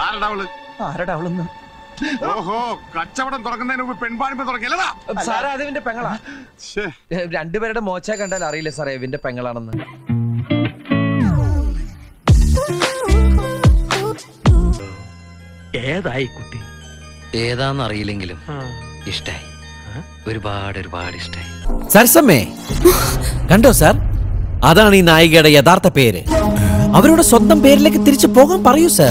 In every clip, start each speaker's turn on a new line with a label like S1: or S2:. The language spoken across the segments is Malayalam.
S1: ആരടാ അവള്
S2: ആരടാ അവളെന്ന്
S1: ഓഹോ കച്ചവടം തുറക്കുന്നതിന് മുമ്പ് പെൺപാണിപ്പ് തുടങ്ങിയല്ലതാ
S2: സാറേ അത് ഇവന്റെ പെങ്ങളാ
S1: ശ്ശേ,
S2: ഏ, രണ്ടുപേരുടെ മോച്ച കണ്ടാൽ അറിയില്ല സാറേ ഇവന്റെ പെങ്ങളാണെന്ന്
S3: ഏതായി കുട്ടി
S4: ഏതാന്നറിയില്ലെങ്കിലും ഇഷ്ടായി ഒരുപാട് ഒരുപാട് ഇഷ്ടായി
S5: സരസമ്മേ കണ്ടോ സാർ അതാണ് ഈ നായികയുടെ യഥാർത്ഥ പേര് അവരുടെ സ്വന്തം പേരിലേക്ക് തിരിച്ചു പോകാൻ പറയൂ സാർ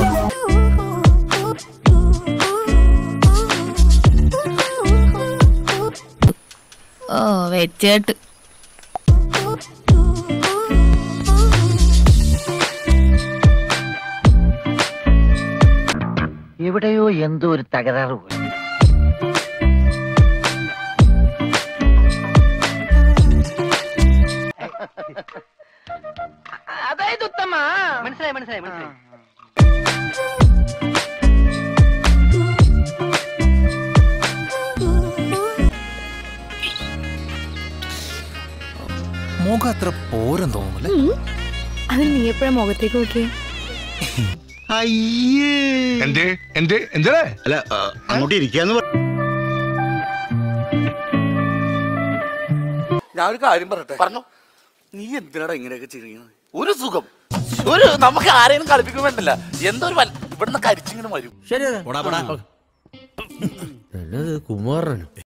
S6: ഓ വെച്ചേട്ട്
S7: എവിടെയോ എന്തോ ഒരു തകരാറ് പോലെ അതായത് ഉത്തമ മനസ്സിലായി മനസ്സിലായി മനസ്സിലായി
S8: മുഖം അത്ര പോരം തോന്നുന്നില്ല
S6: അത് നീ എപ്പോഴാ മുഖത്തേക്ക് നോക്കിയേ
S1: എന്തേ എന്തേ എന്തേ
S9: അല്ല ആ, അങ്ങോട്ട് ഇരിക്കാന്ന് പറ
S3: ഞാൻ ഒരു കാര്യം പറയട്ടെ പറഞ്ഞു നീ എന്തിനാടാ ഇങ്ങനെയൊക്കെ ചെയ്യുന്നത് ഒരു സുഖം ഒരു നമുക്ക് ആരെയും കളിപ്പിക്കാൻ വേണ്ടല്ല എന്തോ ഒരു വൽ- ഇവിടുന്ന് കരിച്ചിങ്ങനെ വരും
S5: കുമാരനും